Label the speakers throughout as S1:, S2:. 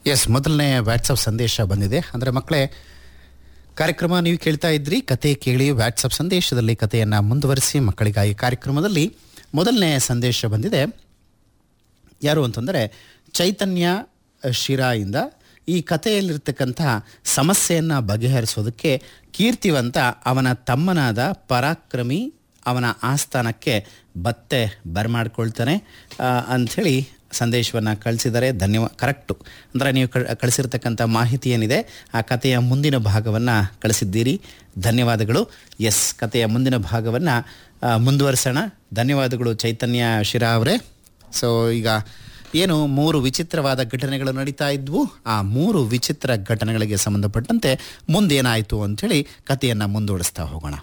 S1: S ಮೊದಲನೇ WhatsApp ಸಂದೇಶ ಬಂದಿದೆ ಅಂದರೆ ಮಕ್ಕಳೇ ಕಾರ್ಯಕ್ರಮ ನೀವು ಕೇಳ್ತಾ ಇದ್ರಿ ಕತೆ ಕೇಳಿ ವಾಟ್ಸಪ್ ಸಂದೇಶದಲ್ಲಿ ಕಥೆಯನ್ನು ಮುಂದುವರಿಸಿ ಮಕ್ಕಳಿಗಾಗಿ ಕಾರ್ಯಕ್ರಮದಲ್ಲಿ ಮೊದಲನೇ ಸಂದೇಶ ಬಂದಿದೆ ಯಾರು ಅಂತಂದರೆ ಚೈತನ್ಯ ಶಿರಾಯಿಂದ ಈ ಕಥೆಯಲ್ಲಿರ್ತಕ್ಕಂತಹ ಸಮಸ್ಯೆಯನ್ನು ಬಗೆಹರಿಸೋದಕ್ಕೆ ಕೀರ್ತಿವಂತ ಅವನ ತಮ್ಮನಾದ ಪರಾಕ್ರಮಿ ಅವನ ಆಸ್ಥಾನಕ್ಕೆ ಬತ್ತೆ ಬರಮಾಡ್ಕೊಳ್ತಾನೆ ಆ, ಅಂಥೇಳಿ ಸಂದೇಶವನ್ನು ಕಳಿಸಿದ್ದಾರೆ ಧನ್ಯವಾದ ಕರೆಕ್ಟು ಅಂದರೆ ನೀವು ಕ ಕಳಿಸಿರ್ತಕ್ಕಂಥ ಮಾಹಿತಿ ಏನಿದೆ ಆ ಕಥೆಯ ಮುಂದಿನ ಭಾಗವನ್ನು ಕಳಿಸಿದ್ದೀರಿ ಧನ್ಯವಾದಗಳು ಎಸ್ ಕಥೆಯ ಮುಂದಿನ ಭಾಗವನ್ನು ಮುಂದುವರಿಸೋಣ ಧನ್ಯವಾದಗಳು ಚೈತನ್ಯ ಶಿರಾ ಅವರೇ ಸೊ ಈಗ ಏನು ಮೂರು ವಿಚಿತ್ರವಾದ ಘಟನೆಗಳು ನಡೀತಾ ಇದ್ವು ಆ ಮೂರು ವಿಚಿತ್ರ ಘಟನೆಗಳಿಗೆ ಸಂಬಂಧಪಟ್ಟಂತೆ ಮುಂದೇನಾಯಿತು ಅಂಥೇಳಿ ಕಥೆಯನ್ನು ಮುಂದೂಡಿಸ್ತಾ ಹೋಗೋಣ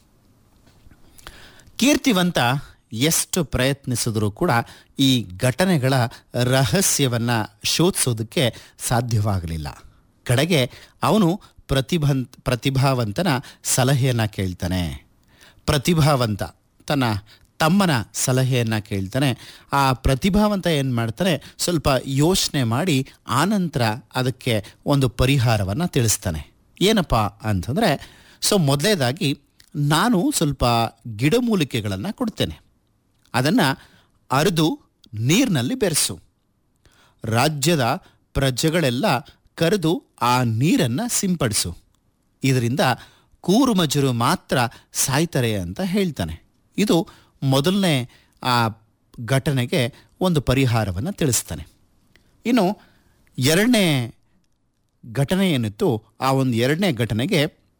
S1: ಕೀರ್ತಿವಂತ ಎಷ್ಟು ಪ್ರಯತ್ನಿಸಿದರೂ ಕೂಡ ಈ ಘಟನೆಗಳ ರಹಸ್ಯವನ್ನು ಶೋಧಿಸೋದಕ್ಕೆ ಸಾಧ್ಯವಾಗಲಿಲ್ಲ ಕಡೆಗೆ ಅವನು ಪ್ರತಿಭಂತ್ ಪ್ರತಿಭಾವಂತನ ಸಲಹೆಯನ್ನು ಕೇಳ್ತಾನೆ ಪ್ರತಿಭಾವಂತ ತನ್ನ ತಮ್ಮನ ಸಲಹೆಯನ್ನು ಕೇಳ್ತಾನೆ ಆ ಪ್ರತಿಭಾವಂತ ಏನು ಮಾಡ್ತಾನೆ ಸ್ವಲ್ಪ ಯೋಚನೆ ಮಾಡಿ ಆನಂತರ ಅದಕ್ಕೆ ಒಂದು ಪರಿಹಾರವನ್ನು ತಿಳಿಸ್ತಾನೆ ಏನಪ್ಪ ಅಂತಂದರೆ ಸೊ ಮೊದಲೇದಾಗಿ ನಾನು ಸ್ವಲ್ಪ ಗಿಡಮೂಲಿಕೆಗಳನ್ನು ಕೊಡ್ತೇನೆ ಅದನ್ನು ಅರಿದು ನೀರಿನಲ್ಲಿ ಬೆರೆಸು ರಾಜ್ಯದ ಪ್ರಜೆಗಳೆಲ್ಲ ಕರೆದು ಆ ನೀರನ್ನು ಸಿಂಪಡಿಸು ಇದರಿಂದ ಕೂರುಮಜರು ಮಾತ್ರ ಸಾಯ್ತಾರೆ ಅಂತ ಹೇಳ್ತಾನೆ ಇದು ಮೊದಲನೇ ಆ ಘಟನೆಗೆ ಒಂದು ಪರಿಹಾರವನ್ನು ತಿಳಿಸ್ತಾನೆ ಇನ್ನು ಎರಡನೇ ಘಟನೆ ಏನಿತ್ತು ಆ ಒಂದು ಎರಡನೇ ಘಟನೆಗೆ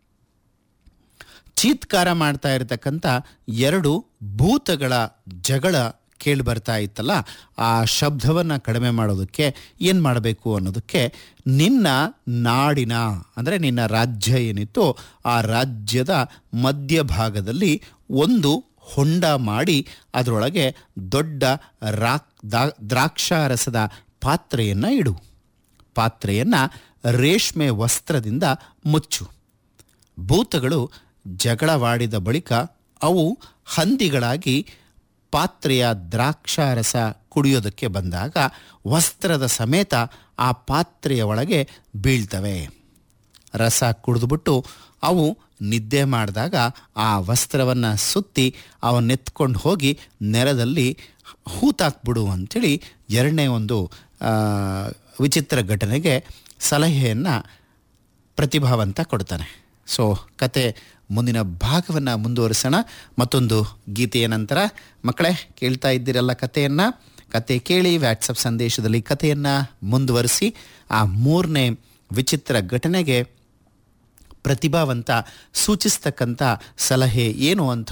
S1: ಚೀತ್ಕಾರ ಮಾಡ್ತಾ ಇರತಕ್ಕಂಥ ಎರಡು ಭೂತಗಳ ಜಗಳ ಕೇಳಿ ಬರ್ತಾ ಇತ್ತಲ್ಲ ಆ ಶಬ್ದವನ್ನು ಕಡಿಮೆ ಮಾಡೋದಕ್ಕೆ ಏನು ಮಾಡಬೇಕು ಅನ್ನೋದಕ್ಕೆ ನಿನ್ನ ನಾಡಿನ ಅಂದರೆ ನಿನ್ನ ರಾಜ್ಯ ಏನಿತ್ತು ಆ ರಾಜ್ಯದ ಮಧ್ಯಭಾಗದಲ್ಲಿ ಒಂದು ಹೊಂಡ ಮಾಡಿ ಅದರೊಳಗೆ ದೊಡ್ಡ ರಾಕ್ ದಾ- ದ್ರಾಕ್ಷಾರಸದ ಪಾತ್ರೆಯನ್ನು ಇಡು ಪಾತ್ರೆಯನ್ನು ರೇಷ್ಮೆ ವಸ್ತ್ರದಿಂದ ಮುಚ್ಚು ಭೂತಗಳು ಜಗಳವಾಡಿದ ಬಳಿಕ ಅವು ಹಂದಿಗಳಾಗಿ ಪಾತ್ರೆಯ ದ್ರಾಕ್ಷಾರಸ ಕುಡಿಯೋದಕ್ಕೆ ಬಂದಾಗ ವಸ್ತ್ರದ ಸಮೇತ ಆ ಪಾತ್ರೆಯ ಒಳಗೆ ಬೀಳ್ತವೆ ರಸ ಕುಡಿದ್ಬಿಟ್ಟು ಅವು ನಿದ್ದೆ ಮಾಡಿದಾಗ ಆ ವಸ್ತ್ರವನ್ನು ಸುತ್ತಿ ಅವನ್ನೆತ್ಕೊಂಡು ಹೋಗಿ ನೆಲದಲ್ಲಿ ಹೂತಾಕ್ಬಿಡು ಅಂಥೇಳಿ ಎರಡನೇ ಒಂದು ಆ, ವಿಚಿತ್ರ ಘಟನೆಗೆ ಸಲಹೆಯನ್ನು ಪ್ರತಿಭಾವಂತ ಕೊಡ್ತಾನೆ ಸೊ ಕತೆ ಮುಂದಿನ ಭಾಗವನ್ನು ಮುಂದುವರಿಸೋಣ ಮತ್ತೊಂದು ಗೀತೆಯ ನಂತರ ಮಕ್ಕಳೇ ಕೇಳ್ತಾ ಇದ್ದೀರಲ್ಲ ಕಥೆಯನ್ನು ಕತೆ ಕೇಳಿ ವ್ಯಾಟ್ಸಪ್ ಸಂದೇಶದಲ್ಲಿ ಕಥೆಯನ್ನು ಮುಂದುವರಿಸಿ ಆ ಮೂರನೇ ವಿಚಿತ್ರ ಘಟನೆಗೆ ಪ್ರತಿಭಾವಂತ ಸೂಚಿಸ್ತಕ್ಕಂಥ ಸಲಹೆ ಏನು ಅಂತ